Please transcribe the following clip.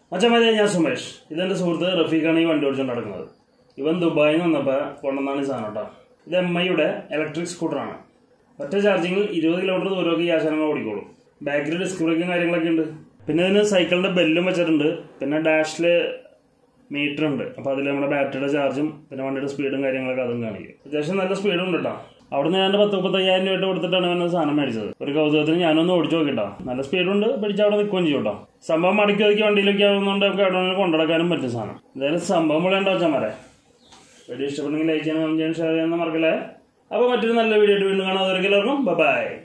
മച്ചന്മാരെ ഞാൻ സുമേഷ് ഇതെൻ്റെ സുഹൃത്ത് റഫീഖാണ് ഈ വണ്ടി ഓടിച്ചുകൊണ്ട് നടക്കുന്നത് ഇവൻ ദുബായിൽ നിന്ന് വന്നപ്പോൾ കൊണ്ടുവന്നാണ് ഈ സാധനം കേട്ടോ ഇത് എം ഐയുടെ ഇലക്ട്രിക് സ്കൂട്ടറാണ് ഒറ്റ ചാർജിങ്ങിൽ ഇരുപത് കിലോമീറ്റർ ദൂരമൊക്കെ ഈ ആശാനങ്ങൾ ഓടിക്കോളും ബാക്കിൽ ഡിസ്ക് ബ്രേക്കും കാര്യങ്ങളൊക്കെ ഉണ്ട് പിന്നെ ഇതിന് സൈക്കിളിൻ്റെ ബെല്ലും വെച്ചിട്ടുണ്ട് പിന്നെ ഡാഷിൽ മീറ്റർ ഉണ്ട് അപ്പോൾ അതിൽ നമ്മുടെ ബാറ്ററിയുടെ ചാർജും പിന്നെ വണ്ടിയുടെ സ്പീഡും കാര്യങ്ങളൊക്കെ അതും കാണിക്കും അത്യാവശ്യം നല്ല സ്പീഡും ഉണ്ട് കേട്ടോ അവിടെ നിന്ന് ഞാൻ പത്ത് മുപ്പത്തയ്യായിരം രൂപ കൊടുത്തിട്ടാണ് ഇവൻ സാധനം മേടിച്ചത് ഒരു കൗതുകത്തിന് ഞാനൊന്ന് ഓടിച്ചു നോക്കിട്ടോ നല്ല സ്പീഡുണ്ട് പിടിച്ച് അവിടെ നിൽക്കുകയും ചെയ്യും കേട്ടോ സംഭവം മടക്കി ഒതുക്കി വണ്ടിയിലേക്ക് ആവുന്നതുകൊണ്ട് നമുക്ക് അവിടെ നിന്ന് കൊണ്ടുനടക്കാനും പറ്റും സാധനം എന്തായാലും സംഭവം വിളയുണ്ടോ വെച്ചാൽ വീഡിയോ ഇഷ്ടപ്പെട്ടെങ്കിൽ ലൈക്ക് ചെയ്യാൻ കമന്റ് ചെയ്യാൻ ഷെയർ ചെയ്യാൻ മറക്കല്ലേ അപ്പോൾ മറ്റൊരു നല്ല വീഡിയോ ആയിട്ട് വീണ്ടും കാണാം അതൊരിക്കലും ബൈ